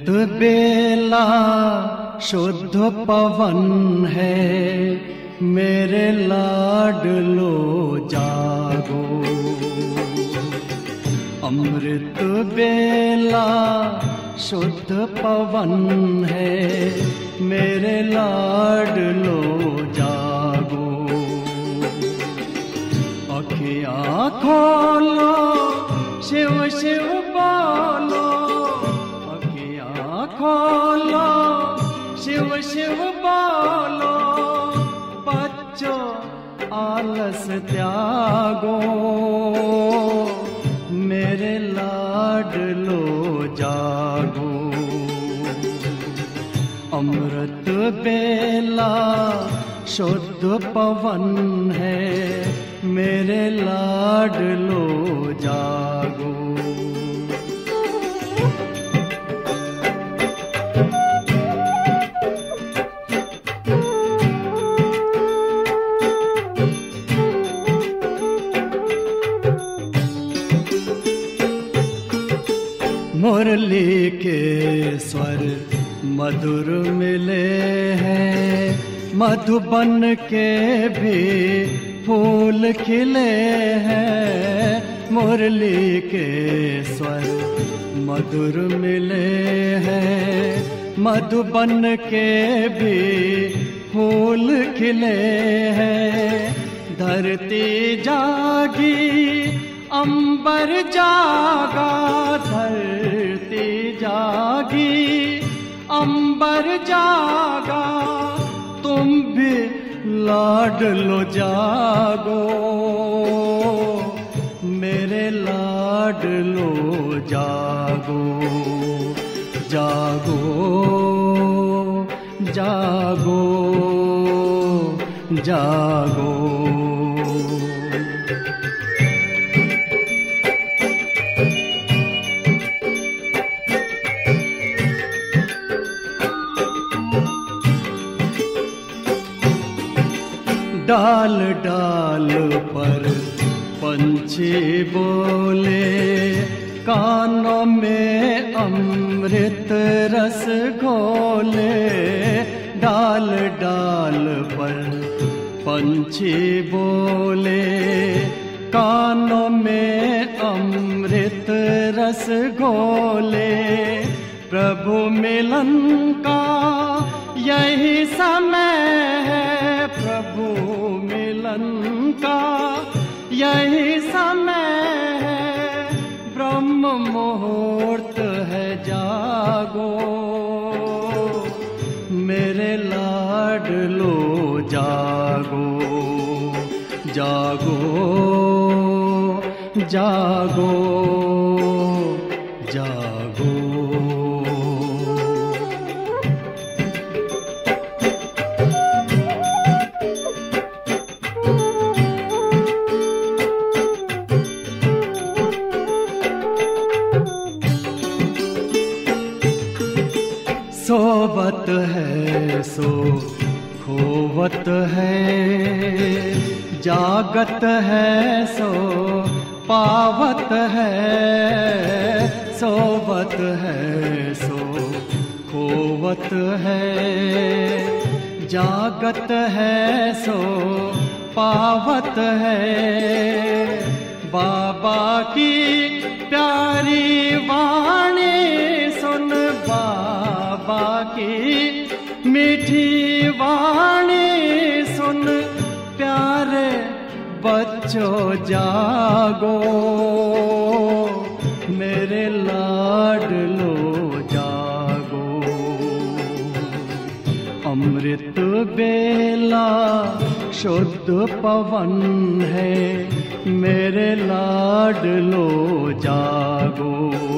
अमृत बेला शुद्ध पवन है मेरे लाडलो जागो अमृत बेला शुद्ध पवन है मेरे लाडलो जागो अखियाँ खोलो शिव शिव बोलो अखियाँ खोलो शिव शिव बोलो बच्चों आलस त्यागो मेरे लाडलो जागो अमृत बेला शुद्ध पवन है मेरे लाडलो जागो मुरली के स्वर मधुर मिले हैं मधुबन के भी फूल खिले हैं मुरली के स्वर मधुर मिले हैं मधुबन के भी फूल खिले हैं धरती जागी अंबर जागा धरती जागी अंबर जागा तुम भी लाडलो जागो मेरे लाडलो जागो जागो जागो जागो डाल डाल पर पंछी बोले कानों में अमृत रस घोले डाल डाल पर पंछी बोले कानों में अमृत रस घोले प्रभु मिलन का यही समय है प्रभु मिलन का यही समय है ब्रह्म मुहूर्त है जागो मेरे लाडलो जागो जागो जागो जागो सोवत है सो खोवत है जागत है सो पावत है सोवत है सो खोवत है जागत है सो पावत है बाबा की प्यारी वाणी सुन बाबा की मीठी वाणी सुन प्यारे बच्चों जागो मेरे लाडलो जागो अमृत बेला शुद्ध पवन है मेरे लाडलो जागो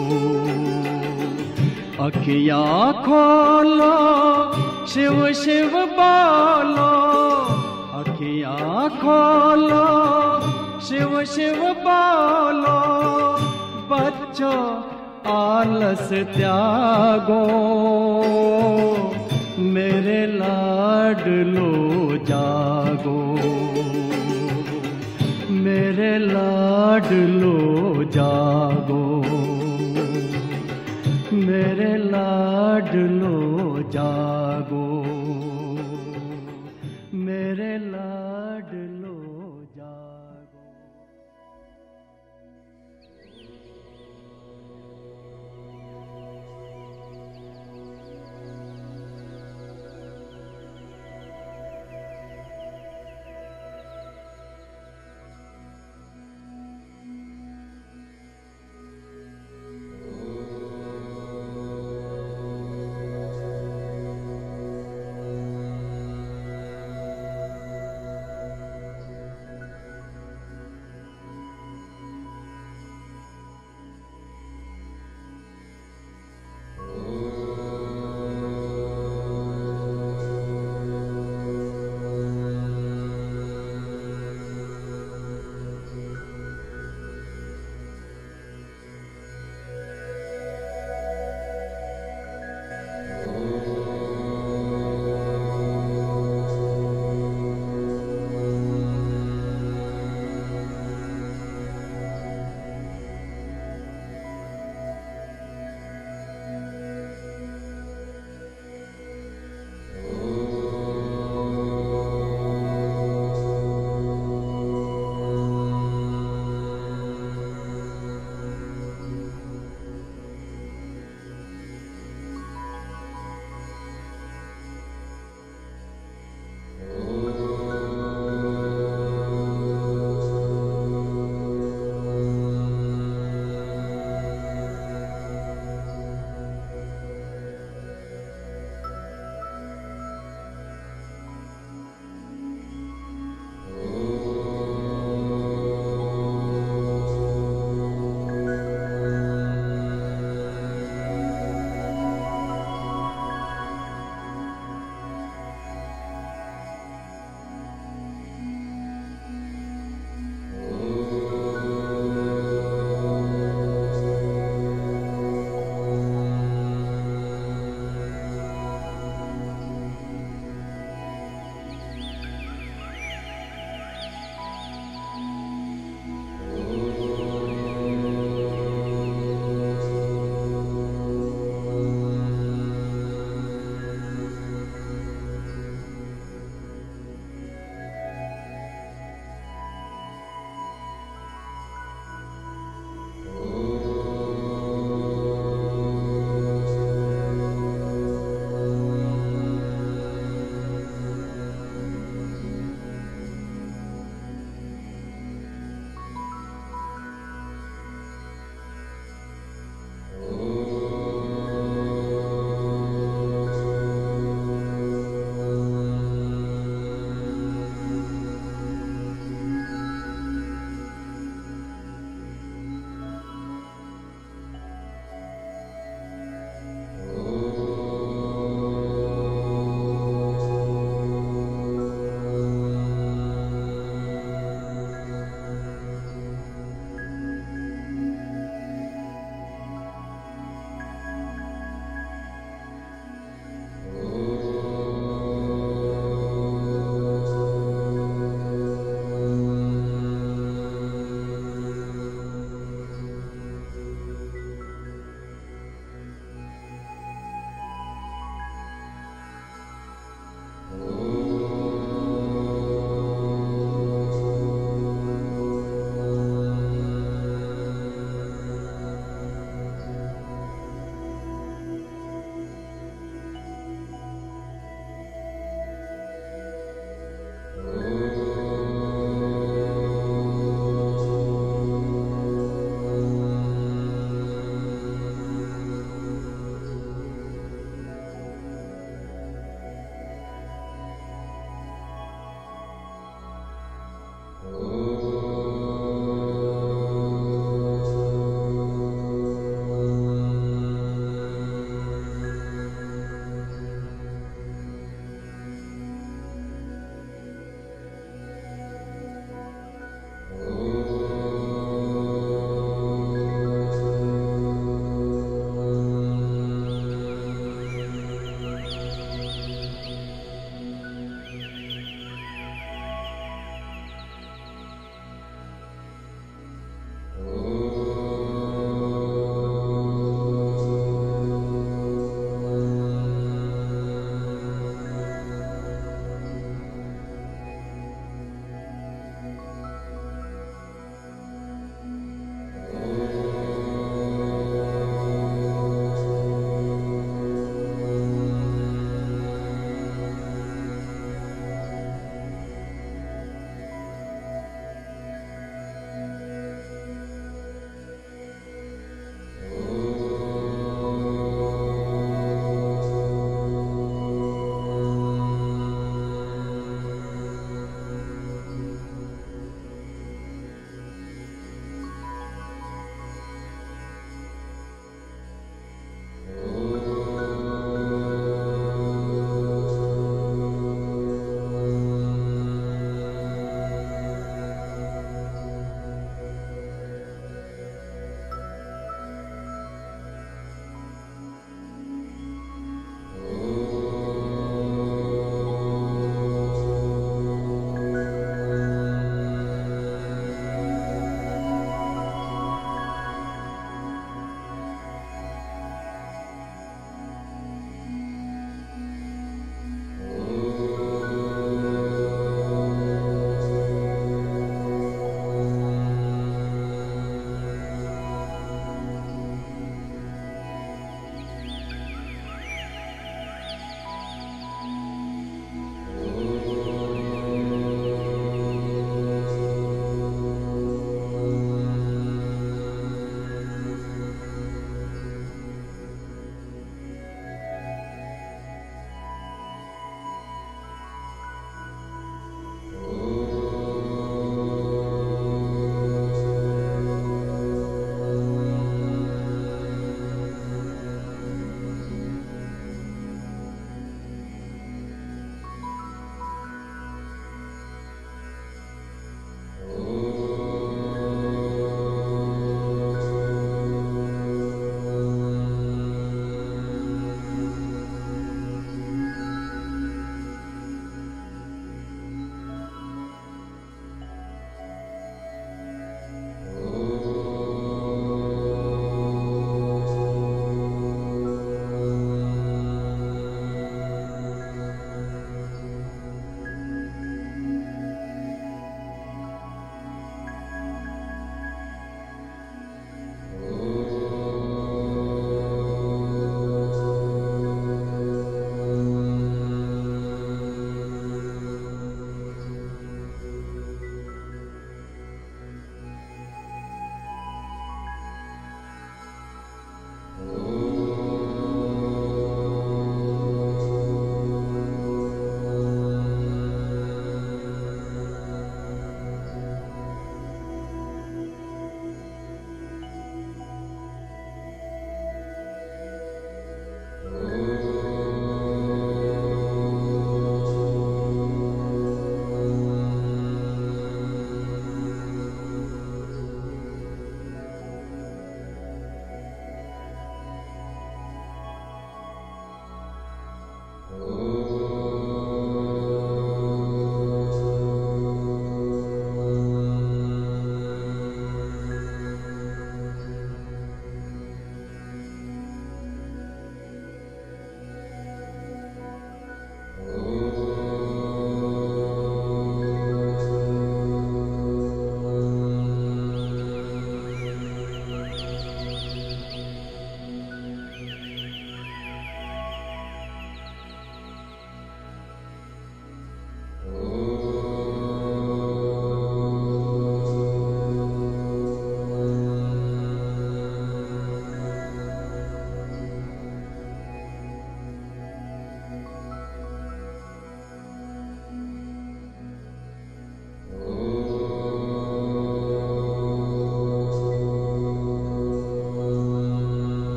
अखियाँ खोलो शिव शिव बोलो अखियाँ खोलो शिव शिव बोलो बच्चों आलस त्यागो मेरे लाडलो जागो मेरे लाडलो जागो मेरे लाड लाडलो जागो मेरे लाडलो जागो ॐ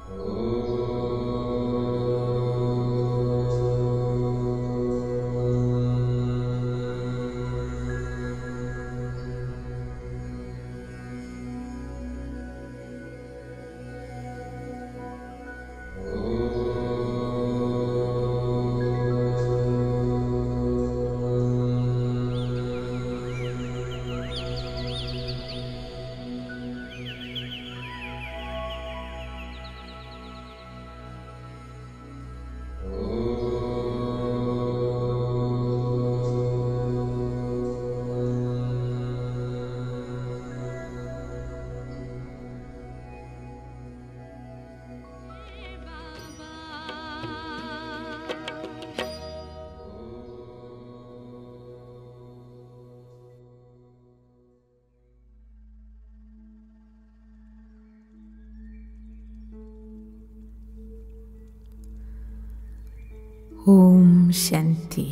ഓം ശാന്തി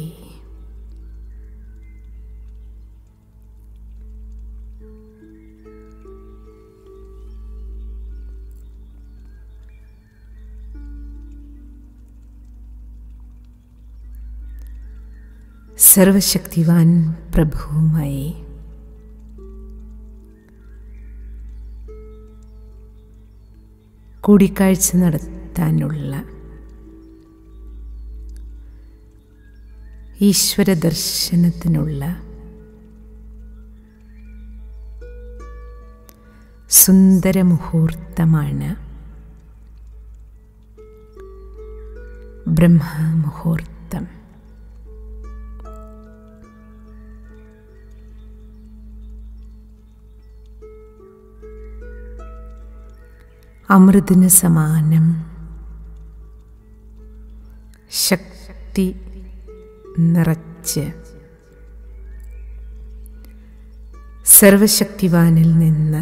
സർവശക്തിവാൻ പ്രഭുവുമായി കൂടിക്കാഴ്ച നടത്താനുള്ള ഈശ്വര ദർശനത്തിനുള്ള സുന്ദര മുഹൂർത്തമാണ് ബ്രഹ്മമുഹൂർത്തം അമൃതിന് സമാനം ശക്തി നിറച്ച് സർവശക്തിവാനിൽ നിന്ന്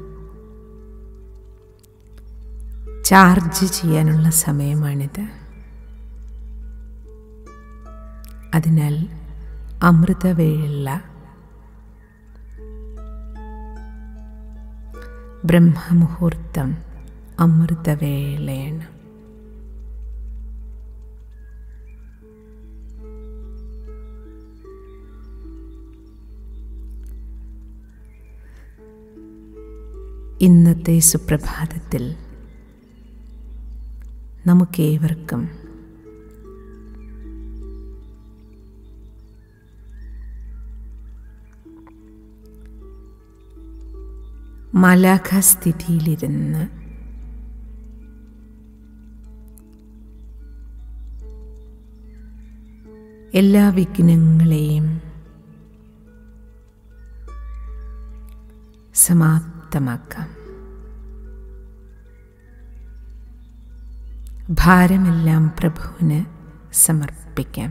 ചാർജ് ചെയ്യാനുള്ള സമയമാണിത് അതിനാൽ അമൃതവേള ബ്രഹ്മമുഹൂർത്തം അമൃതവേളയാണ് ഇന്നത്തെ സുപ്രഭാതത്തിൽ നമുക്കേവർക്കും മലാഖസ്ഥിതിയിലിരുന്ന് എല്ലാ വിഘ്നങ്ങളെയും സമാപ്തമാക്കാം ഭാരമെല്ലാം പ്രഭുവിന് സമർപ്പിക്കാം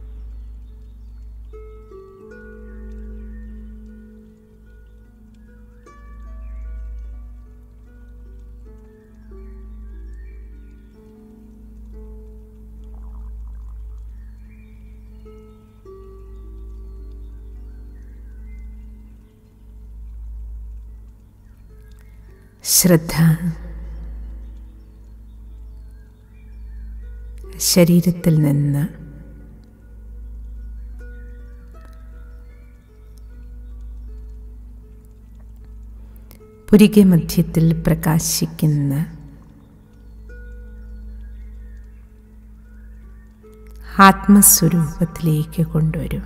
ശ്രദ്ധ ശരീരത്തിൽ നിന്ന് പുരിക മധ്യത്തിൽ പ്രകാശിക്കുന്ന ആത്മസ്വരൂപത്തിലേക്ക് കൊണ്ടുവരൂ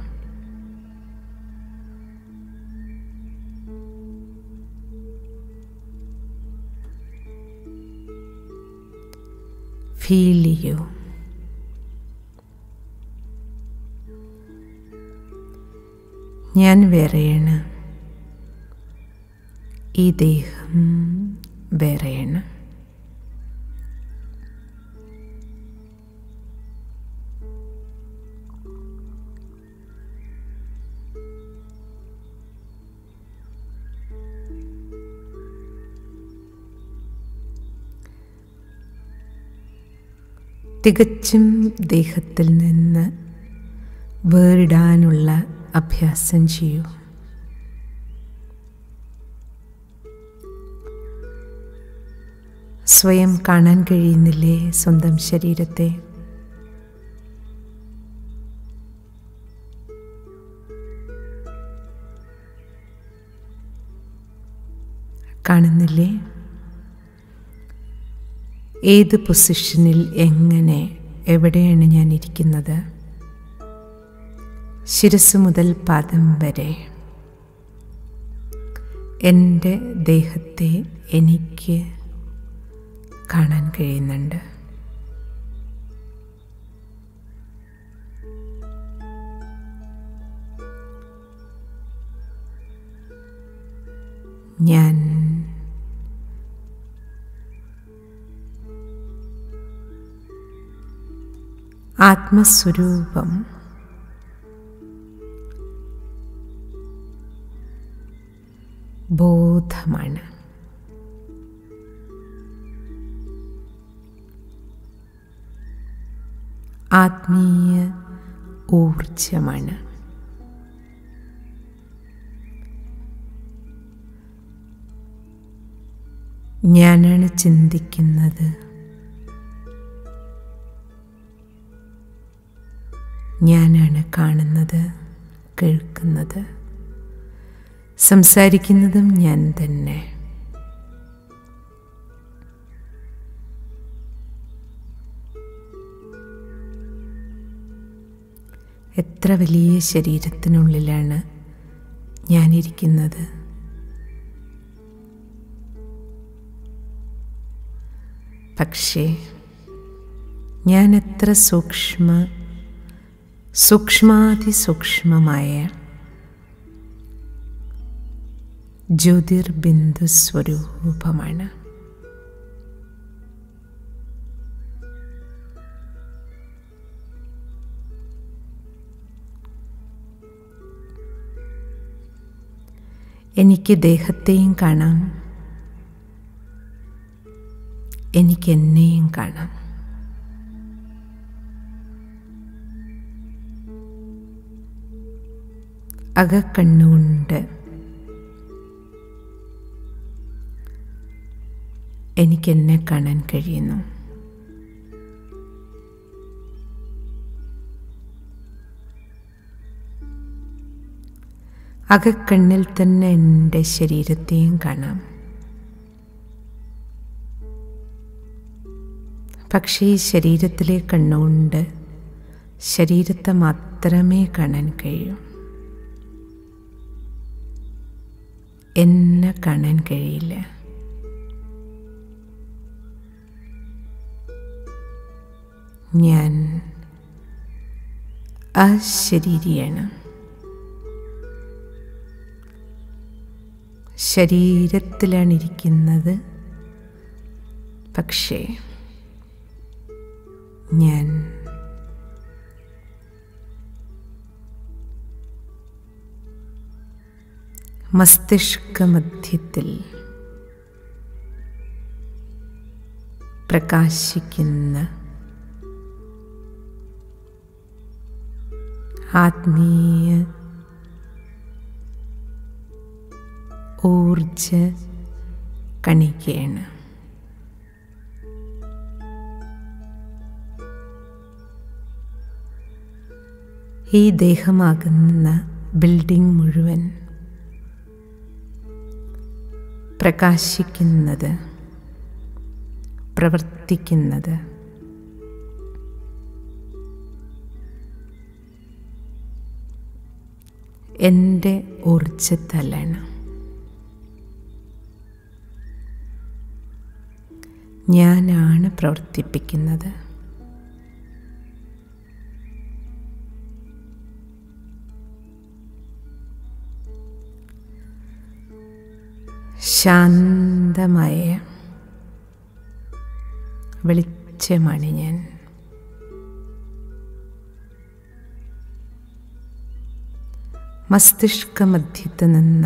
ഫീൽ ചെയ്യൂ ഞാൻ വേറെയാണ് ഈ ദേഹം വേറെയാണ് തികച്ചും ദേഹത്തിൽ നിന്ന് വേറിടാനുള്ള അഭ്യാസം ചെയ്യൂ സ്വയം കാണാൻ കഴിയുന്നില്ലേ സ്വന്തം ശരീരത്തെ കാണുന്നില്ലേ ഏത് പൊസിഷനിൽ എങ്ങനെ എവിടെയാണ് ഞാൻ ഇരിക്കുന്നത് ശിരസ് മുതൽ പാദം വരെ എൻ്റെ ദേഹത്തെ എനിക്ക് കാണാൻ കഴിയുന്നുണ്ട് ഞാൻ ആത്മസ്വരൂപം ബോധമാണ് ആത്മീയ ഊർജമാണ് ഞാനാണ് ചിന്തിക്കുന്നത് ഞാനാണ് കാണുന്നത് കേൾക്കുന്നത് സംസാരിക്കുന്നതും ഞാൻ തന്നെ എത്ര വലിയ ശരീരത്തിനുള്ളിലാണ് ഞാനിരിക്കുന്നത് പക്ഷേ ഞാൻ എത്ര സൂക്ഷ്മ സൂക്ഷ്മാതിസൂക്ഷ്മമായ ജ്യോതിർബിന്ദു സ്വരൂപമാണ് എനിക്ക് ദേഹത്തെയും കാണാം എനിക്ക് എന്നെയും കാണാം അകക്കണ്ണുകൊണ്ട് എനിക്കെന്നെ കാണാൻ കഴിയുന്നു അകക്കണ്ണിൽ തന്നെ എൻ്റെ ശരീരത്തെയും കാണാം പക്ഷേ ഈ ശരീരത്തിലെ കണ്ണുകൊണ്ട് ശരീരത്തെ മാത്രമേ കാണാൻ കഴിയൂ എന്നെ കാണാൻ കഴിയില്ല ഞാൻ അശരീരിയാണ് ശരീരത്തിലാണ് ഇരിക്കുന്നത് പക്ഷേ ഞാൻ മസ്തിഷ്കമധ്യത്തിൽ പ്രകാശിക്കുന്ന ആത്മീയ ഊർജ കണികയാണ് ഈ ദേഹമാകുന്ന ബിൽഡിംഗ് മുഴുവൻ പ്രകാശിക്കുന്നത് പ്രവർത്തിക്കുന്നത് എൻ്റെ ഊർജത്താലാണ് ഞാനാണ് പ്രവർത്തിപ്പിക്കുന്നത് ശാന്തമായ വെളിച്ചമാണ് ഞാൻ മസ്തിഷ്കമധ്യത്ത് നിന്ന്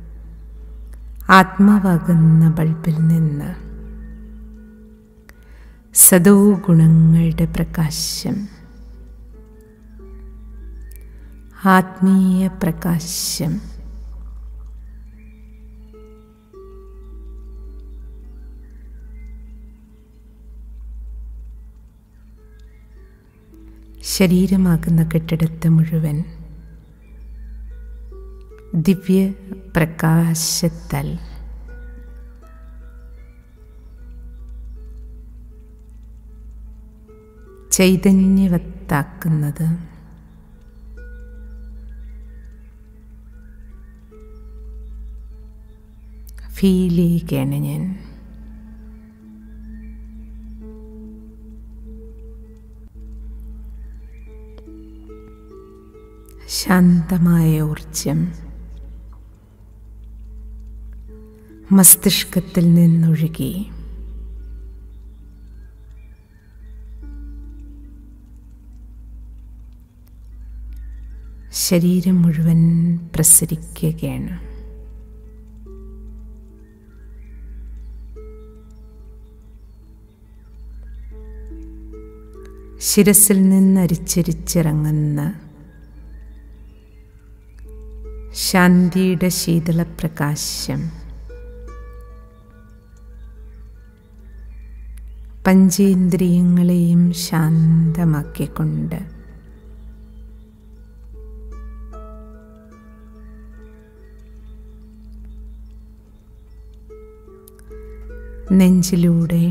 ആത്മാവാകുന്ന ബൾബിൽ നിന്ന് സദോ ഗുണങ്ങളുടെ പ്രകാശം ആത്മീയ പ്രകാശം ശരീരമാകുന്ന കെട്ടിടത്തെ മുഴുവൻ ദിവ്യ പ്രകാശത്താൽ ചൈതന്യവത്താക്കുന്നത് ഫീൽ ചെയ്യുകയാണ് ഞാൻ ശാന്തമായ ഊർജം മസ്തിഷ്കത്തിൽ നിന്നൊഴുകി ശരീരം മുഴുവൻ പ്രസരിക്കുകയാണ് ശിരസിൽ നിന്ന് അരിച്ചരിച്ചിറങ്ങുന്ന ശാന്തിയുടെ ശീതളപ്രകാശം പഞ്ചേന്ദ്രിയങ്ങളെയും ശാന്തമാക്കിക്കൊണ്ട് നെഞ്ചിലൂടെ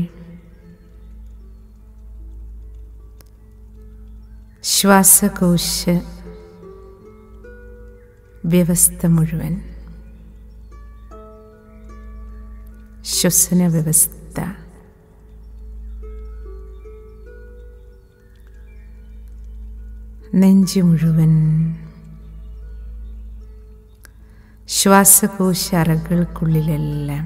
ശ്വാസകോശ വ്യവസ്ഥ മുഴുവൻ ശ്വസന വ്യവസ്ഥ നെഞ്ച് മുഴുവൻ ശ്വാസകോശ അറകൾക്കുള്ളിലെല്ലാം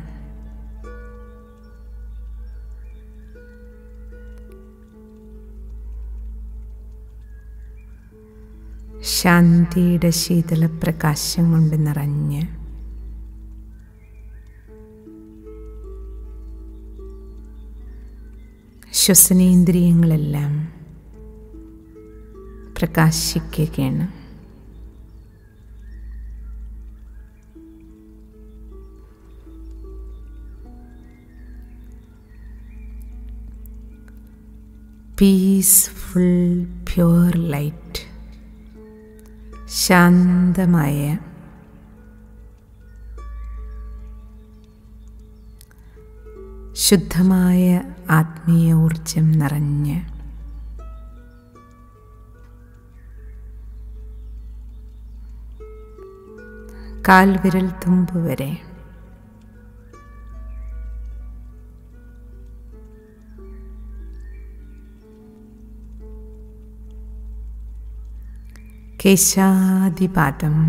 ശാന്തിയുടെ ശീതളപ്രകാശം കൊണ്ട് നിറഞ്ഞ് ശ്വസനേന്ദ്രിയങ്ങളെല്ലാം പ്രകാശിക്കുകയാണ് പീസ്ഫുൾ പ്യുവർ ലൈറ്റ് ശാന്തമായ ശുദ്ധമായ ആത്മീയ ഊർജം നിറഞ്ഞ് കാൽവിരൽ തുമ്പ് വരെ കേശാദിപാദം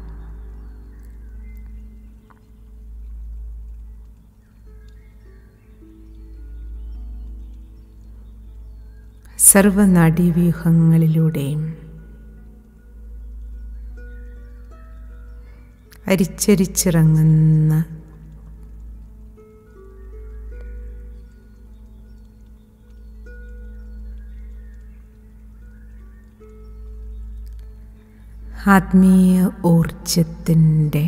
സർവനാഡീവ്യൂഹങ്ങളിലൂടെയും അരിച്ചരിച്ചിറങ്ങുന്ന ആത്മീയ ഊർജത്തിൻ്റെ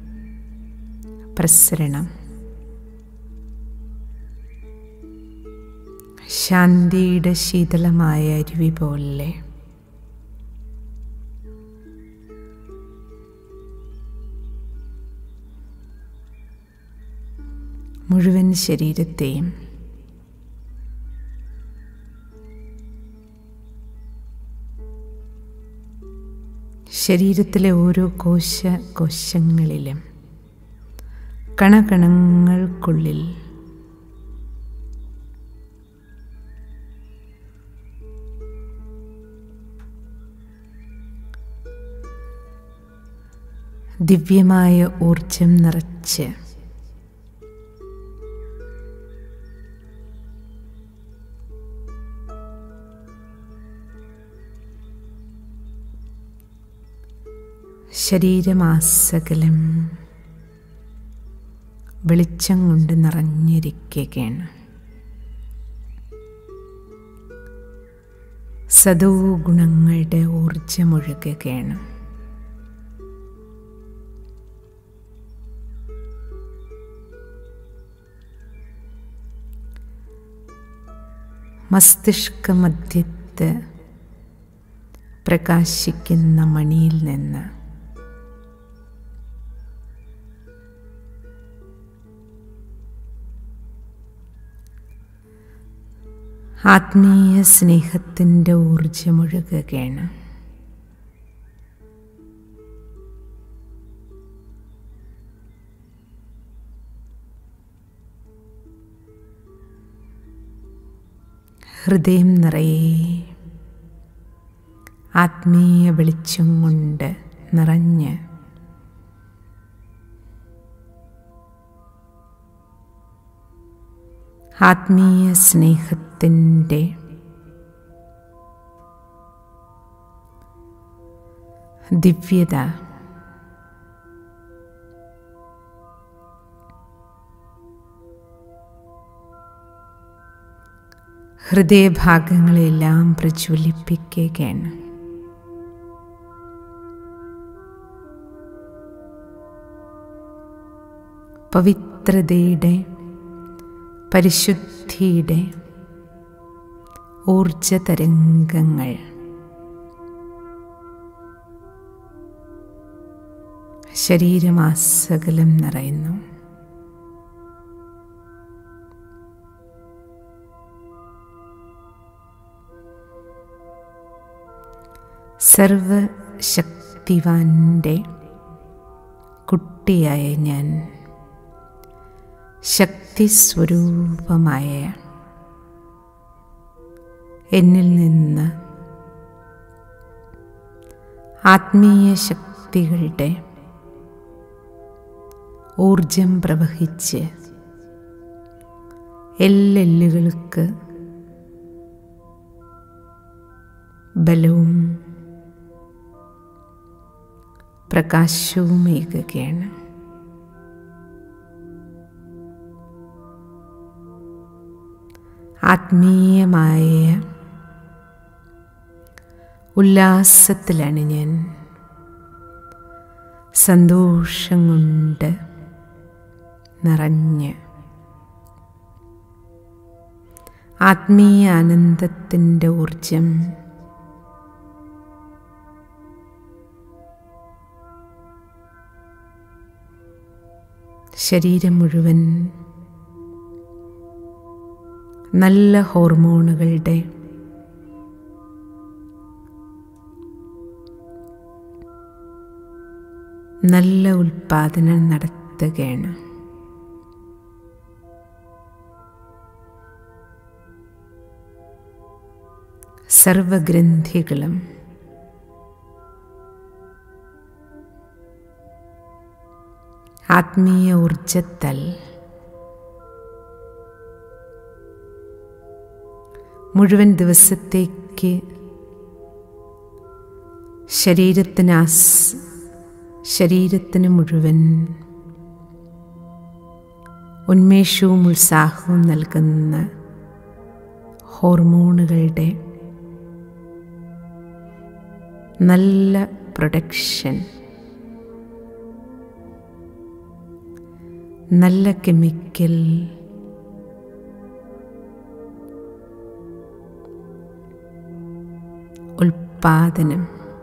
പ്രസരണം ശാന്തിയുടെ ശീതളമായ അരുവി പോലെ മുഴുവൻ ശരീരത്തെയും ശരീരത്തിലെ ഓരോ കോശ കോശങ്ങളിലും കണകണങ്ങൾക്കുള്ളിൽ ദിവ്യമായ ഊർജം നിറച്ച് ശരീരമാസകലം വെളിച്ചം കൊണ്ട് നിറഞ്ഞിരിക്കുകയാണ് സദോ ഗുണങ്ങളുടെ ഊർജമൊഴുകുകയാണ് മസ്തിഷ്ക മധ്യത്ത് പ്രകാശിക്കുന്ന മണിയിൽ നിന്ന് ആത്മീയ സ്നേഹത്തിൻ്റെ ഊർജമൊഴുകുകയാണ് ഹൃദയം നിറയെ ആത്മീയ വെളിച്ചം കൊണ്ട് നിറഞ്ഞ് ആത്മീയ സ്നേഹത്തിൻ്റെ ദിവ്യത ഹൃദയഭാഗങ്ങളെല്ലാം പ്രജ്വലിപ്പിക്കുകയാണ് പവിത്രതയുടെ പരിശുദ്ധിയുടെ ഊർജ തരംഗങ്ങൾ ശരീരമാസകലം നിറയുന്നു സർവശക്തിവാന്റെ കുട്ടിയായ ഞാൻ ശക്തി സ്വരൂപമായ എന്നിൽ നിന്ന് ആത്മീയ ശക്തികളുടെ ഊർജം പ്രവഹിച്ച് എല്ലെല്ലുകൾക്ക് ബലവും പ്രകാശവുമേകുകയാണ് ആത്മീയമായ ഉല്ലാസത്തിലാണ് ഞാൻ സന്തോഷം കൊണ്ട് നിറഞ്ഞ് ആത്മീയ ആനന്ദത്തിൻ്റെ ഊർജം ശരീരം മുഴുവൻ നല്ല ഹോർമോണുകളുടെ നല്ല ഉൽപാദനം നടത്തുകയാണ് സർവഗ്രന്ഥികളും ആത്മീയ ഊർജത്താൽ മുഴുവൻ ദിവസത്തേക്ക് ശരീരത്തിന് ആസ് ശരീരത്തിന് മുഴുവൻ ഉന്മേഷവും ഉത്സാഹവും നൽകുന്ന ഹോർമോണുകളുടെ നല്ല പ്രൊഡക്ഷൻ നല്ല കെമിക്കൽ ഉൽപാദനം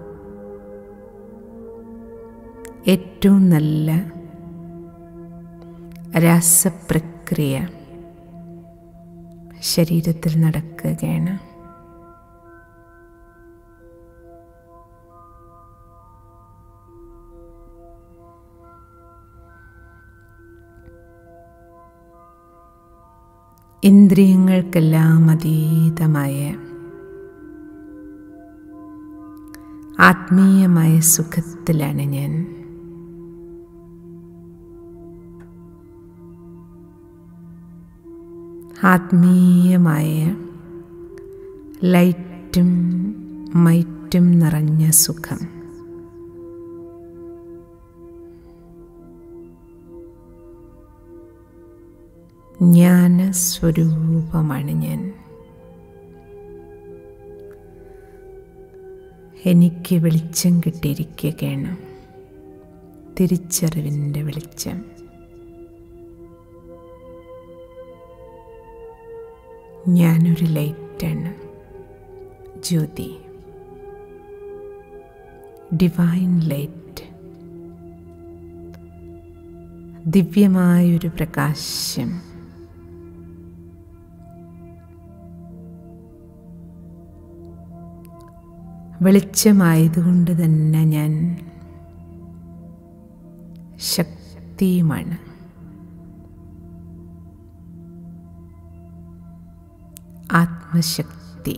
ഏറ്റവും നല്ല രാസപ്രക്രിയ ശരീരത്തിൽ നടക്കുകയാണ് ഇന്ദ്രിയങ്ങൾക്കെല്ലാം അതീതമായ ആത്മീയമായ സുഖത്തിലാണ് ഞാൻ ആത്മീയമായ ലൈറ്റും മൈറ്റും നിറഞ്ഞ സുഖം ജ്ഞാനസ്വരൂപമാണ് ഞാൻ എനിക്ക് വെളിച്ചം കിട്ടിയിരിക്കുകയാണ് തിരിച്ചറിവിൻ്റെ വെളിച്ചം ഞാനൊരു ലൈറ്റാണ് ജ്യോതി ഡിവൈൻ ലൈറ്റ് ദിവ്യമായൊരു പ്രകാശം വെളിച്ചമായതുകൊണ്ട് തന്നെ ഞാൻ ശക്തിയുമാണ് ആത്മശക്തി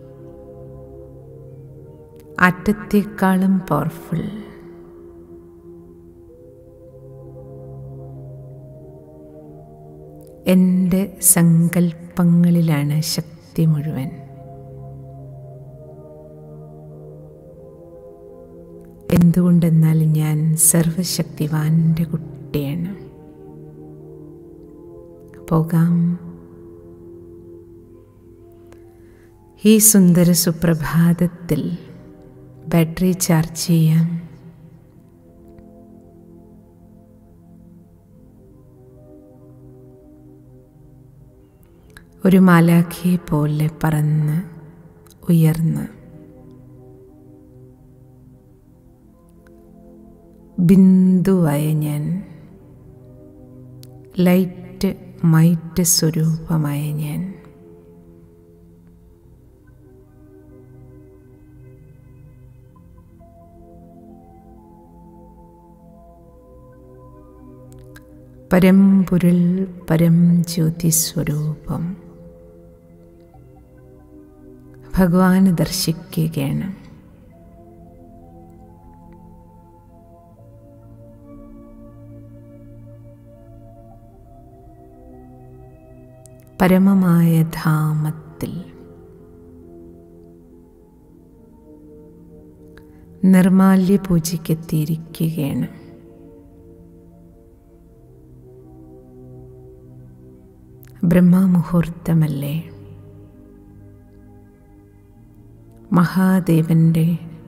അറ്റത്തേക്കാളും പവർഫുൾ എൻ്റെ സങ്കല്പങ്ങളിലാണ് ശക്തി മുഴുവൻ എന്തുകൊണ്ടെന്നാൽ ഞാൻ സർവശക്തിവാൻ്റെ കുട്ടിയാണ് പോകാം ഈ സുന്ദര സുപ്രഭാതത്തിൽ ബാറ്ററി ചാർജ് ചെയ്യാം ഒരു മാലാഖയെ പോലെ പറന്ന് ഉയർന്ന് ബിന്ദുവായ ഞാൻ ലൈറ്റ് മൈറ്റ് സ്വരൂപമായ ഞാൻ പരമ്പൊരുൾ പരം ജ്യോതിസ്വരൂപം ഭഗവാന് ദർശിക്കുകയാണ് പരമമായ ധാമത്തിൽ നിർമാല്യ പൂജയ്ക്കെത്തിയിരിക്കുകയാണ് ബ്രഹ്മമുഹൂർത്തമല്ലേ മഹാദേവന്റെ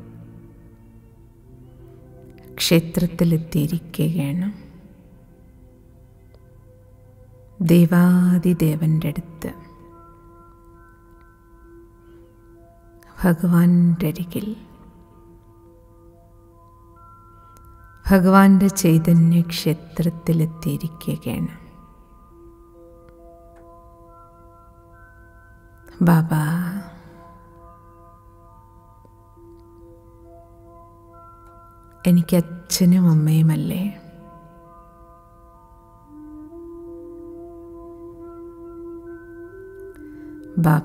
ക്ഷേത്രത്തിലെത്തിയിരിക്കുകയാണ് ദേവാദിദേവൻ്റെ അടുത്ത് ഭഗവാന്റെ അരികിൽ ഭഗവാന്റെ ചൈതന്യ ക്ഷേത്രത്തിലെത്തിയിരിക്കുകയാണ് ബാബ എനിക്ക് അച്ഛനും അമ്മയുമല്ലേ ബാബ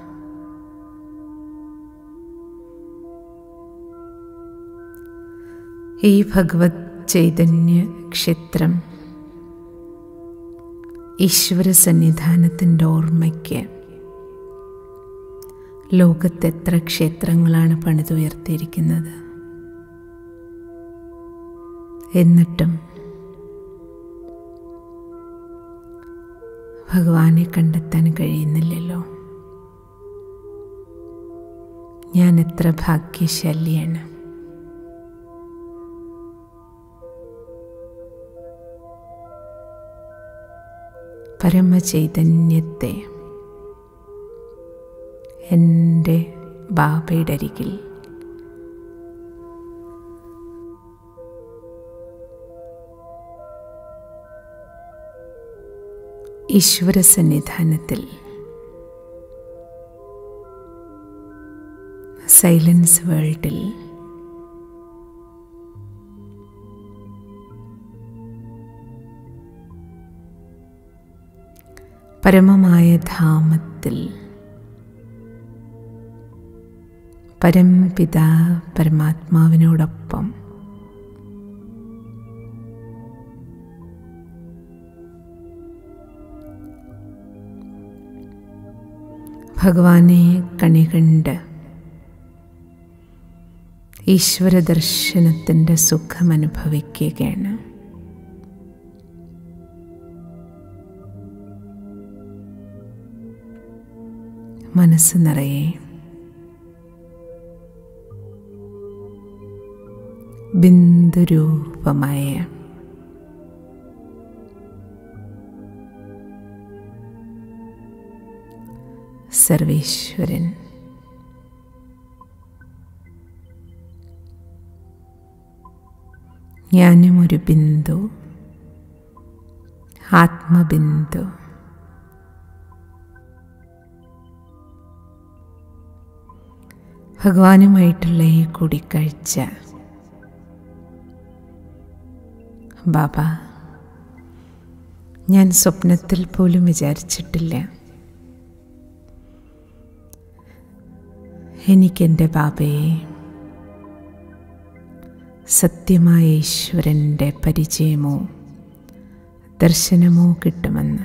ഈ ഭഗവത് ചൈതന്യ ക്ഷേത്രം ഈശ്വര സന്നിധാനത്തിൻ്റെ ഓർമ്മയ്ക്ക് ലോകത്ത് എത്ര ക്ഷേത്രങ്ങളാണ് പണിതുയർത്തിയിരിക്കുന്നത് എന്നിട്ടും ഭഗവാനെ കണ്ടെത്താൻ കഴിയുന്നില്ലല്ലോ ഞാൻ എത്ര ഭാഗ്യശാലിയാണ് പരമചൈതന്യത്തെ എൻ്റെ ബാബയുടെ അരികിൽ ഈശ്വര സന്നിധാനത്തിൽ സൈലൻസ് വേൾഡിൽ പരമമായ ധാമത്തിൽ പരംപിത പരമാത്മാവിനോടൊപ്പം ഭഗവാനെ കണി കണ്ട് ഈശ്വര ദർശനത്തിൻ്റെ സുഖം അനുഭവിക്കുകയാണ് മനസ്സ് നിറയെ ബിന്ദുരൂപമായ സർവേശ്വരൻ ഞാനും ഒരു ബിന്ദു ആത്മബിന്ദു ഭഗവാനുമായിട്ടുള്ള ഈ കൂടിക്കാഴ്ച ബാബ ഞാൻ സ്വപ്നത്തിൽ പോലും വിചാരിച്ചിട്ടില്ല എനിക്കെൻ്റെ ബാബയെ സത്യമായ ഈശ്വരൻ്റെ പരിചയമോ ദർശനമോ കിട്ടുമെന്ന്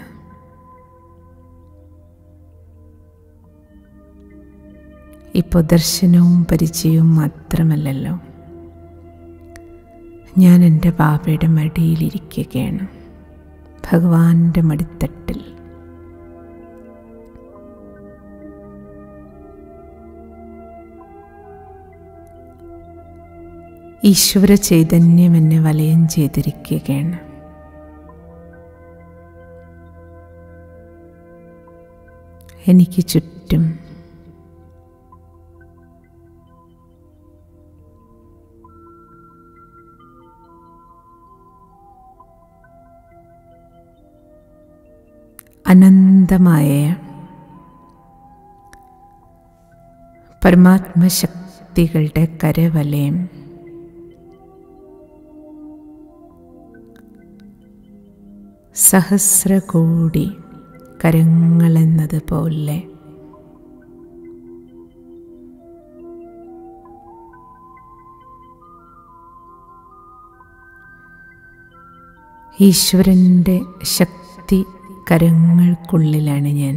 ഇപ്പോൾ ദർശനവും പരിചയവും മാത്രമല്ലല്ലോ ഞാൻ എൻ്റെ ബാബയുടെ മടിയിലിരിക്കുകയാണ് ഭഗവാന്റെ മടിത്തട്ടിൽ ഈശ്വര ചൈതന്യം എന്നെ വലയം ചെയ്തിരിക്കുകയാണ് എനിക്ക് ചുറ്റും അനന്തമായ പരമാത്മശക്തികളുടെ കരവലയം സഹസ്രകോടി കരങ്ങളെന്നതുപോലെ ഈശ്വരൻ്റെ ശക്തി കരങ്ങൾക്കുള്ളിലാണ് ഞാൻ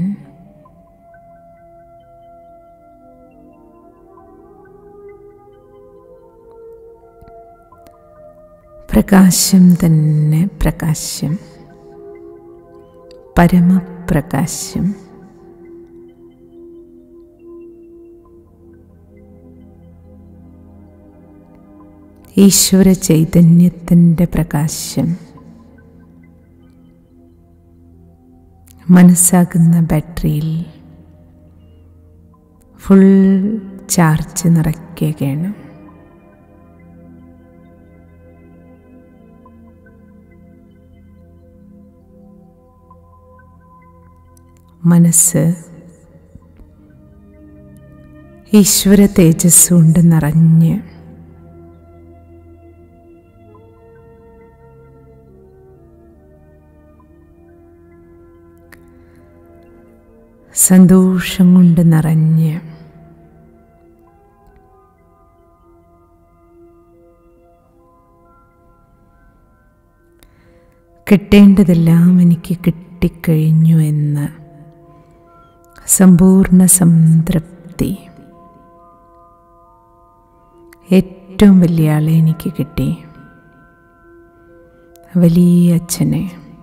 പ്രകാശം തന്നെ പ്രകാശം പരമപ്രകാശം ഈശ്വര ചൈതന്യത്തിൻ്റെ പ്രകാശം മനസ്സാകുന്ന ബാറ്ററിയിൽ ഫുൾ ചാർജ് നിറയ്ക്കുകയാണ് മനസ്സ് ഈശ്വര തേജസ് കൊണ്ട് നിറഞ്ഞ് സന്തോഷം കൊണ്ട് നിറഞ്ഞ് കിട്ടേണ്ടതെല്ലാം എനിക്ക് കിട്ടിക്കഴിഞ്ഞു എന്ന് സമ്പൂർണ്ണ സംതൃപ്തി ഏറ്റവും വലിയ ആളെ എനിക്ക് കിട്ടി വലിയ അച്ഛനെ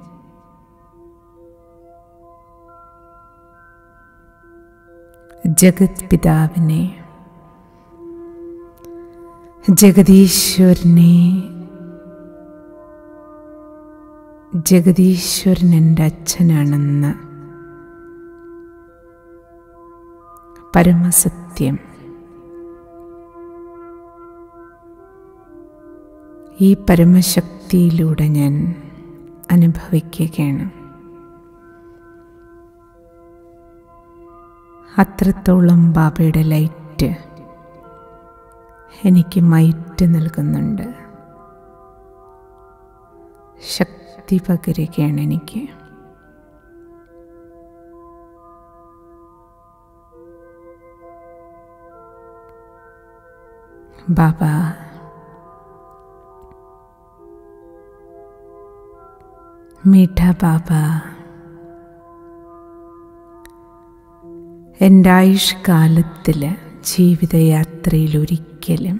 ജഗത് പിതാവിനെ ജഗദീശ്വരനെ ജഗദീശ്വരൻ എൻ്റെ അച്ഛനാണെന്ന് പരമസത്യം ഈ പരമശക്തിയിലൂടെ ഞാൻ അനുഭവിക്കുകയാണ് അത്രത്തോളം ബാബയുടെ ലൈറ്റ് എനിക്ക് മൈറ്റ് നൽകുന്നുണ്ട് ശക്തി പകരുകയാണ് എനിക്ക് ബാബ മീഠ ബാബ എൻ്റെ ആയുഷ്കാലത്തിൽ ജീവിതയാത്രയിൽ ഒരിക്കലും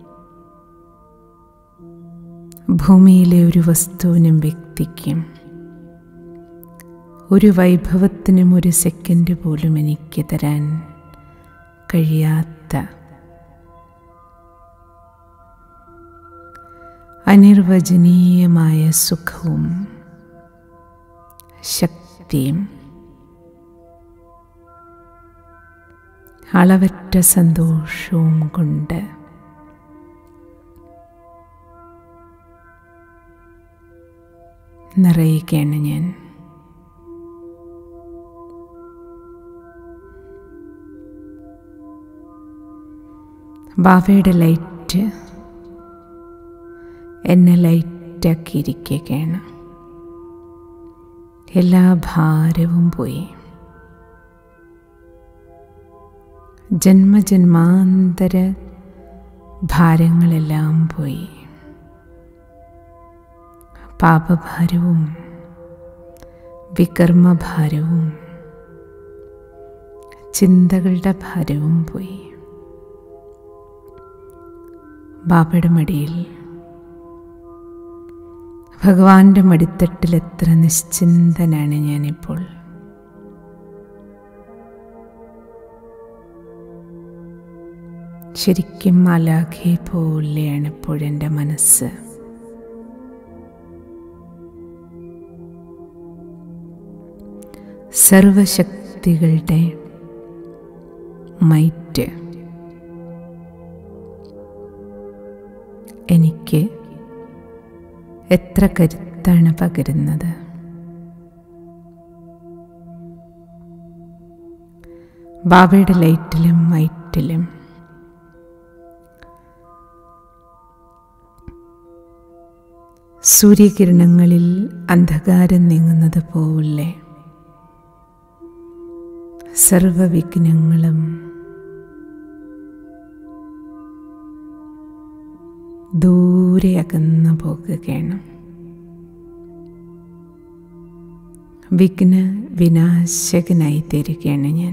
ഭൂമിയിലെ ഒരു വസ്തുവിനും വ്യക്തിക്കും ഒരു വൈഭവത്തിനും ഒരു സെക്കൻഡ് പോലും എനിക്ക് തരാൻ കഴിയാത്ത അനിർവചനീയമായ സുഖവും ശക്തിയും അളവറ്റ സന്തോഷവും കൊണ്ട് നിറയുകയാണ് ഞാൻ ബാബയുടെ ലൈറ്റ് എന്നെ ലൈറ്റാക്കിയിരിക്കുകയാണ് എല്ലാ ഭാരവും പോയി ജന്മജന്മാന്തര ഭാരങ്ങളെല്ലാം പോയി പാപഭാരവും വികർമ്മഭാരവും ചിന്തകളുടെ ഭാരവും പോയി ബാബയുടെ മടിയിൽ ഭഗവാന്റെ മടിത്തട്ടിൽ എത്ര നിശ്ചിന്തനാണ് ഞാനിപ്പോൾ ശരിക്കും മാലാഖയെ പോലെയാണ് ഇപ്പോഴെൻ്റെ മനസ്സ് സർവശക്തികളുടെ മൈറ്റ് എനിക്ക് എത്ര കരുത്താണ് പകരുന്നത് ബാബയുടെ ലൈറ്റിലും മൈറ്റിലും സൂര്യകിരണങ്ങളിൽ അന്ധകാരം നീങ്ങുന്നത് പോലെ സർവവിഘ്നങ്ങളും ദൂരെ അകന്നു പോകുകയാണ് വിഘ്ന വിനാശകനായി തീരുകയാണ് ഞാൻ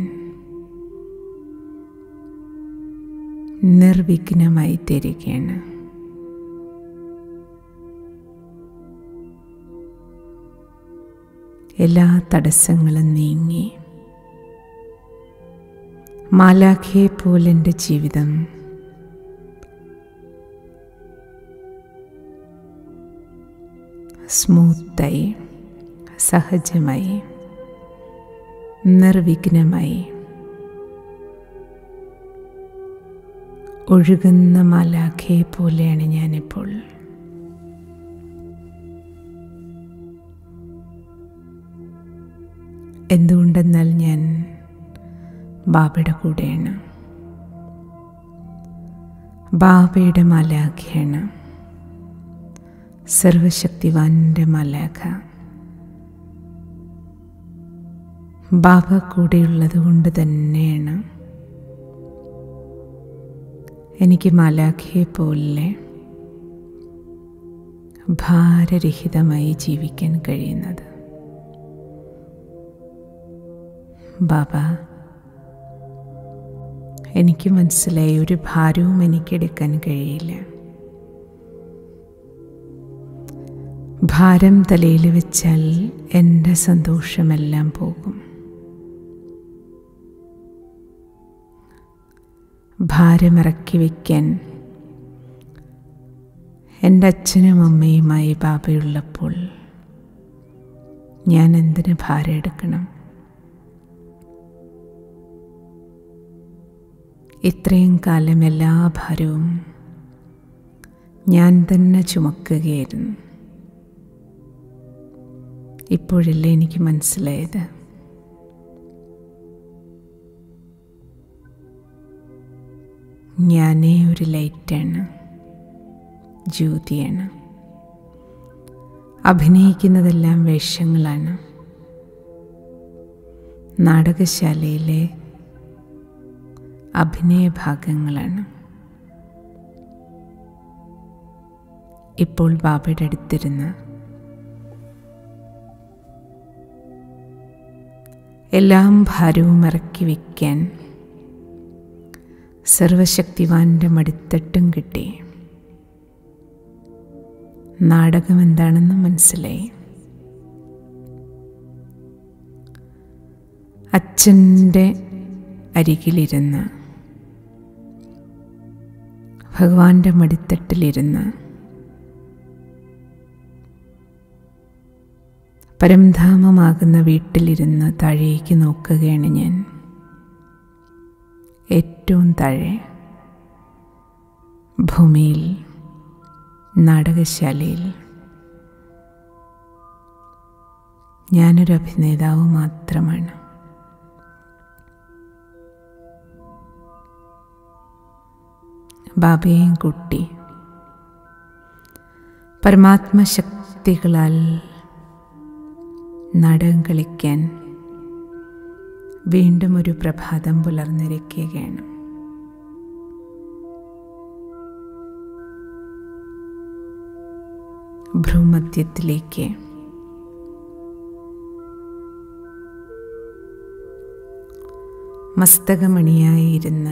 നിർവിഘ്നമായി തീരുകയാണ് എല്ലാ തടസ്സങ്ങളും നീങ്ങി മാലാഖയെ പോലെ എൻ്റെ ജീവിതം സ്മൂത്തായി സഹജമായി നിർവിഘ്നമായി ഒഴുകുന്ന മാലാഖയെ പോലെയാണ് ഞാനിപ്പോൾ എന്തുകൊണ്ടെന്നാൽ ഞാൻ ബാബയുടെ കൂടെയാണ് ബാബയുടെ മാലാഖയാണ് സർവശക്തിവാന്റെ മാലാഖ ബാബ കൂടെയുള്ളത് കൊണ്ട് തന്നെയാണ് എനിക്ക് മാലാഖയെ പോലെ ഭാരരഹിതമായി ജീവിക്കാൻ കഴിയുന്നത് ബാബ എനിക്ക് മനസ്സിലായി ഒരു ഭാരവും എനിക്കെടുക്കാൻ കഴിയില്ല ഭാരം തലയിൽ വെച്ചാൽ എൻ്റെ സന്തോഷമെല്ലാം പോകും ഭാരമിറക്കി വയ്ക്കാൻ എൻ്റെ അച്ഛനും അമ്മയുമായി ബാബയുള്ളപ്പോൾ ഞാൻ എന്തിന് ഭാരം എടുക്കണം ഇത്രയും കാലം എല്ലാ ഭാരവും ഞാൻ തന്നെ ചുമക്കുകയായിരുന്നു ഇപ്പോഴല്ലേ എനിക്ക് മനസ്സിലായത് ഞാനേ ഒരു ലൈറ്റാണ് ജ്യോതിയാണ് അഭിനയിക്കുന്നതെല്ലാം വേഷങ്ങളാണ് നാടകശാലയിലെ അഭിനയ ഭാഗങ്ങളാണ് ഇപ്പോൾ ബാബയുടെ അടുത്തിരുന്ന് എല്ലാം ഭാരവും ഇറക്കി വയ്ക്കാൻ സർവശക്തിവാന്റെ മടിത്തട്ടും കിട്ടി നാടകം എന്താണെന്ന് മനസ്സിലായി അച്ഛൻ്റെ അരികിലിരുന്ന് ഭഗവാന്റെ മടിത്തട്ടിലിരുന്ന് പരംധാമമാകുന്ന വീട്ടിലിരുന്ന് താഴേക്ക് നോക്കുകയാണ് ഞാൻ ഏറ്റവും താഴെ ഭൂമിയിൽ നാടകശാലയിൽ ഞാനൊരു അഭിനേതാവ് മാത്രമാണ് ബാബയെയും കുട്ടി പരമാത്മശക്തികളാൽ നാടകം കളിക്കാൻ വീണ്ടും ഒരു പ്രഭാതം പുലർന്നിരിക്കുകയാണ് ഭ്രൂമധ്യത്തിലേക്ക് മസ്തകമണിയായിരുന്ന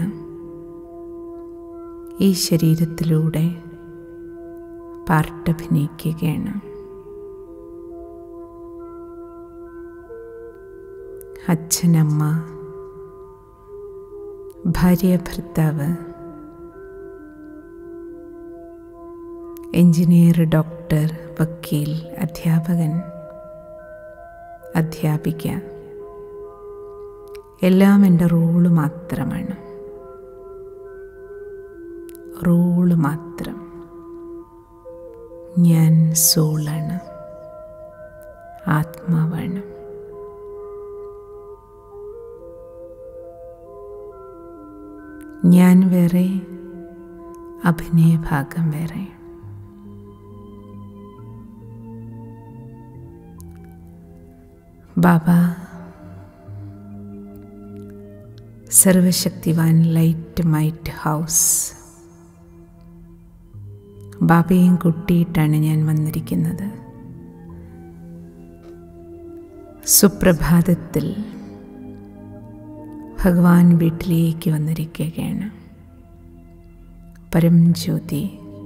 ഈ ശരീരത്തിലൂടെ പാർട്ടഭിനയിക്കുകയാണ് അച്ഛനമ്മ ഭാര്യ ഭർത്താവ് എഞ്ചിനീയർ ഡോക്ടർ വക്കീൽ അധ്യാപകൻ അധ്യാപിക എല്ലാം എൻ്റെ റോള് മാത്രമാണ് റോള് മാത്രം ഞാൻ സോളാണ് ആത്മാവാണ് ഞാൻ വേറെ അഭിനയഭാഗം വേറെ ബാബ സർവശക്തിവാൻ ലൈറ്റ് മൈറ്റ് ഹൗസ് ബാബയും കുട്ടിയിട്ടാണ് ഞാൻ വന്നിരിക്കുന്നത് സുപ്രഭാതത്തിൽ ഭഗവാൻ വീട്ടിലേക്ക് വന്നിരിക്കുകയാണ് പരം ജ്യോതി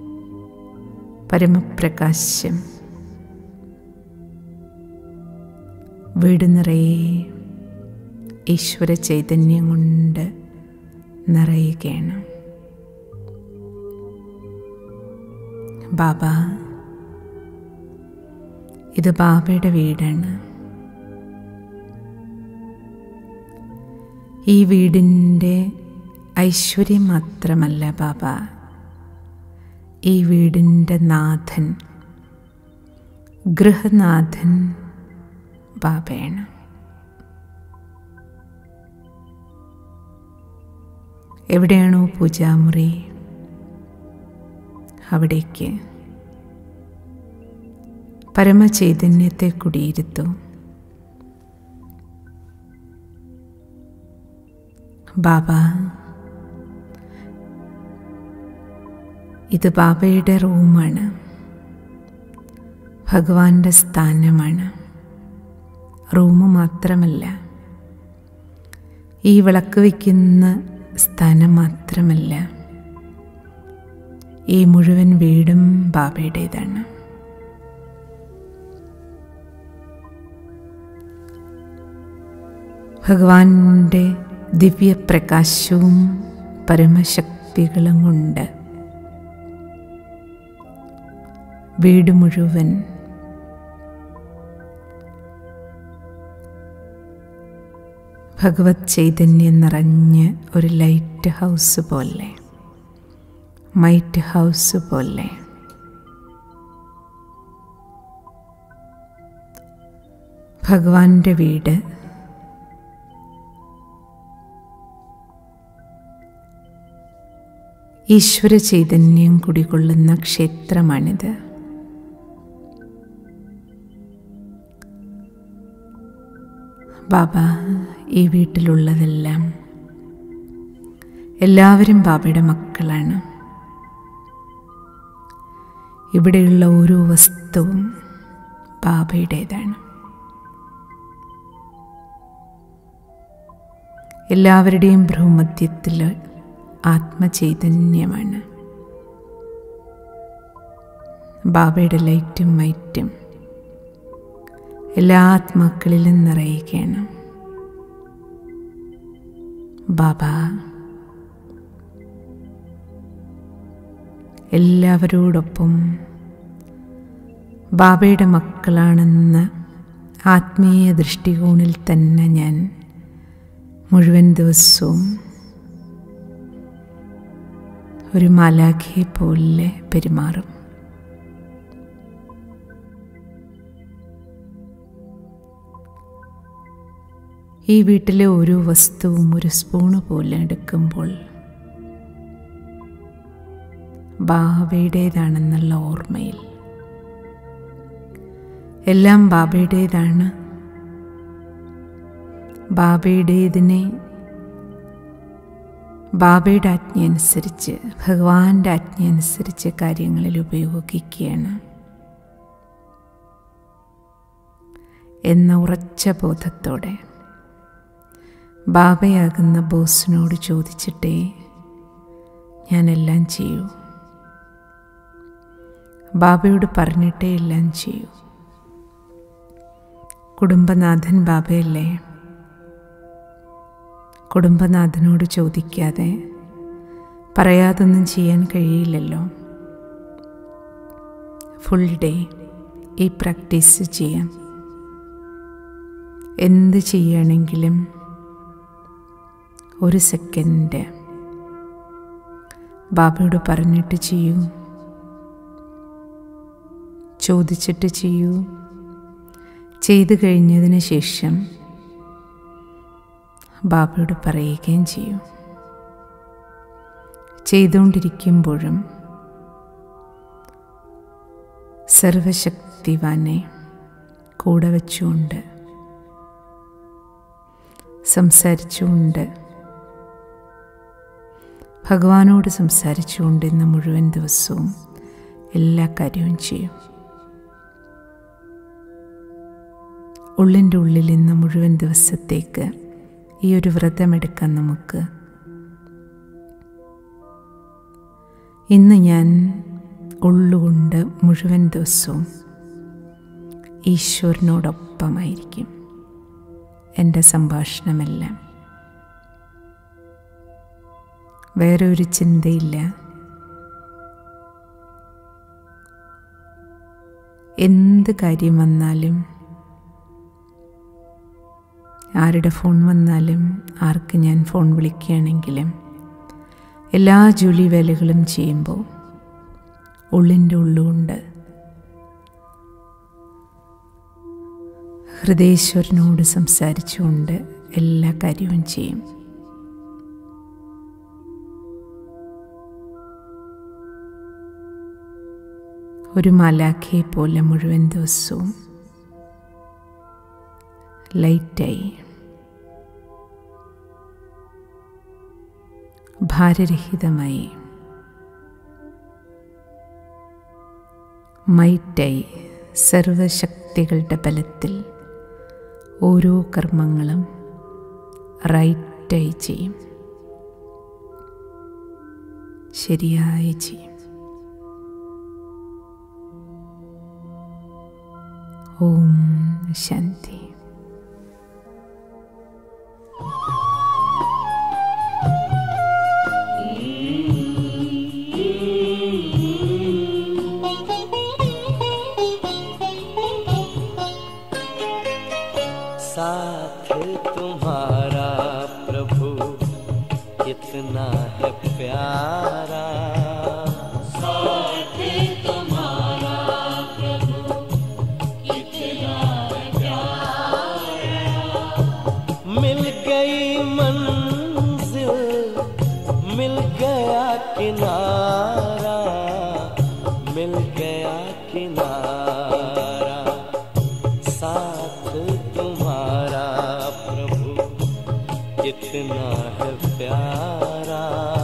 പരമപ്രകാശം വീട് നിറയെ ഈശ്വര ചൈതന്യം കൊണ്ട് നിറയുകയാണ് ബാബ ഇത് ബാബയുടെ വീടാണ് ഈ വീടിൻ്റെ ഐശ്വര്യം മാത്രമല്ല ബാബ ഈ വീടിൻ്റെ നാഥൻ ഗൃഹനാഥൻ ബാബയാണ് എവിടെയാണോ പൂജാമുറി അവിടേക്ക് പരമചൈതന്യത്തെ കുടിയിരുത്തു ബാബ ഇത് ബാബയുടെ റൂമാണ് ഭഗവാന്റെ സ്ഥാനമാണ് റൂമ് മാത്രമല്ല ഈ വിളക്ക് വയ്ക്കുന്ന സ്ഥാനം മാത്രമല്ല ഈ മുഴുവൻ വീടും ബാബയുടേതാണ് ഭഗവാന്റെ ദിവ്യപ്രകാശവും പരമശക്തികളും കൊണ്ട് വീട് മുഴുവൻ ഭഗവത് ചൈതന്യം നിറഞ്ഞ് ഒരു ലൈറ്റ് ഹൗസ് പോലെ മൈറ്റ് ഹൗസ് പോലെ ഭഗവാന്റെ വീട് ഈശ്വര ചൈതന്യം കുടികൊള്ളുന്ന ക്ഷേത്രമാണിത് ബാബ ഈ വീട്ടിലുള്ളതെല്ലാം എല്ലാവരും ബാബയുടെ മക്കളാണ് ഇവിടെയുള്ള ഓരോ വസ്തുവും ബാബയുടേതാണ് എല്ലാവരുടെയും ഭ്രൂമധ്യത്തിൽ ആത്മചൈതന്യമാണ് ബാബയുടെ ലൈറ്റും മൈറ്റും എല്ലാ ആത്മാക്കളിലും നിറയുകയാണ് ബാബ എല്ലാവരോടൊപ്പം ബാബയുടെ മക്കളാണെന്ന ആത്മീയ ദൃഷ്ടികോണിൽ തന്നെ ഞാൻ മുഴുവൻ ദിവസവും ഒരു മാലാഖയെ പോലെ പെരുമാറും ഈ വീട്ടിലെ ഓരോ വസ്തുവും ഒരു സ്പൂണ് പോലെ എടുക്കുമ്പോൾ ബാബയുടേതാണെന്നുള്ള ഓർമ്മയിൽ എല്ലാം ബാബയുടേതാണ് ബാബയുടേതിനെ ബാബയുടെ ആജ്ഞയനുസരിച്ച് ഭഗവാന്റെ ആജ്ഞയനുസരിച്ച് കാര്യങ്ങളിൽ ഉപയോഗിക്കുകയാണ് എന്ന ഉറച്ച ബോധത്തോടെ ബാബയാകുന്ന ബോസിനോട് ചോദിച്ചിട്ടേ ഞാനെല്ലാം ചെയ്യൂ ബാബയോട് പറഞ്ഞിട്ടേ എല്ലാം ചെയ്യൂ കുടുംബനാഥൻ ബാബയല്ലേ കുടുംബനാഥനോട് ചോദിക്കാതെ പറയാതൊന്നും ചെയ്യാൻ കഴിയില്ലല്ലോ ഫുൾ ഡേ ഈ പ്രാക്ടീസ് ചെയ്യാം എന്ത് ചെയ്യുകയാണെങ്കിലും ഒരു സെക്കൻഡ് ബാബയോട് പറഞ്ഞിട്ട് ചെയ്യൂ ചോദിച്ചിട്ട് ചെയ്യൂ ചെയ്തു കഴിഞ്ഞതിന് ശേഷം ബാബയോട് പറയുകയും ചെയ്യും ചെയ്തുകൊണ്ടിരിക്കുമ്പോഴും സർവശക്തിവാനെ കൂടെ വെച്ചുകൊണ്ട് സംസാരിച്ചുകൊണ്ട് ഭഗവാനോട് സംസാരിച്ചുകൊണ്ട് ഇന്ന് മുഴുവൻ ദിവസവും എല്ലാ കാര്യവും ചെയ്യും ഉള്ളിൻ്റെ ഉള്ളിൽ ഇന്ന് മുഴുവൻ ദിവസത്തേക്ക് ഈ ഒരു വ്രതമെടുക്കാൻ നമുക്ക് ഇന്ന് ഞാൻ ഉള്ളുകൊണ്ട് മുഴുവൻ ദിവസവും ഈശ്വരനോടൊപ്പമായിരിക്കും എൻ്റെ സംഭാഷണമെല്ലാം വേറെ ഒരു ചിന്തയില്ല എന്ത് കാര്യം വന്നാലും ആരുടെ ഫോൺ വന്നാലും ആർക്ക് ഞാൻ ഫോൺ വിളിക്കുകയാണെങ്കിലും എല്ലാ ജോലി വേലകളും ചെയ്യുമ്പോൾ ഉള്ളിൻ്റെ ഉള്ളുകൊണ്ട് ഹൃദയേശ്വരനോട് സംസാരിച്ചുകൊണ്ട് എല്ലാ കാര്യവും ചെയ്യും ഒരു മാലാഖയെ പോലെ മുഴുവൻ ദിവസവും ലൈറ്റായി ഭാരരഹിതമായി മൈറ്റായി സർവശക്തികളുടെ ബലത്തിൽ ഓരോ കർമ്മങ്ങളും റൈറ്റായി ചെയ്യും ശരിയായി ചെയ്യും ഓം ശാന്തി साथ तुम्हारा प्रभु कितना है प्यारा मिल गई मंजिल मिल गया किनारा मिल गया किनारा साथ तुम्हारा प्रभु कितना है प्यारा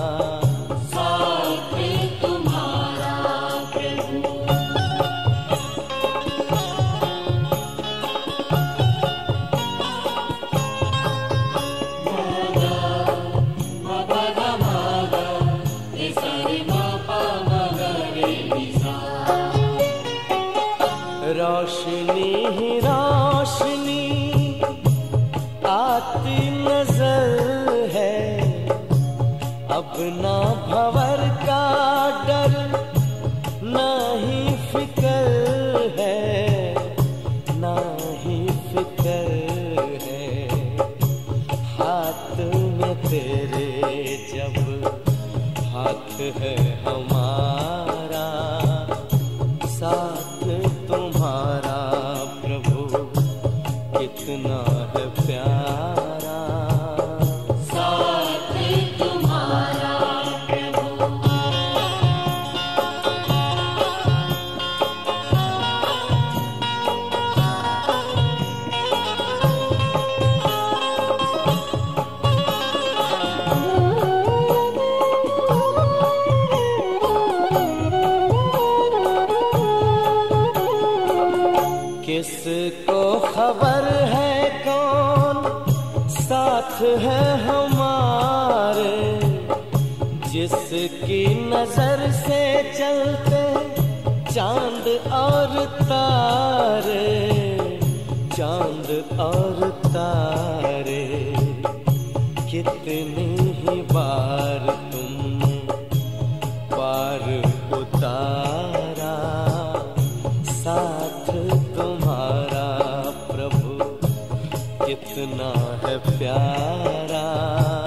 रोशनी ही रोशनी आती नजर है अब ना भवर का डर ना ही फिकर है ना ही फिकर है हाथ में तेरे जब हाथ है हमारा साथ तुम्हारा प्रभु कितना है प्यारा है हमारे जिसकी नजर से चलते चांद और तारे चांद और तारे कितनी ही बार तुम पार उतारा साथ तुम्हारा प्रभु कितना है प्यारा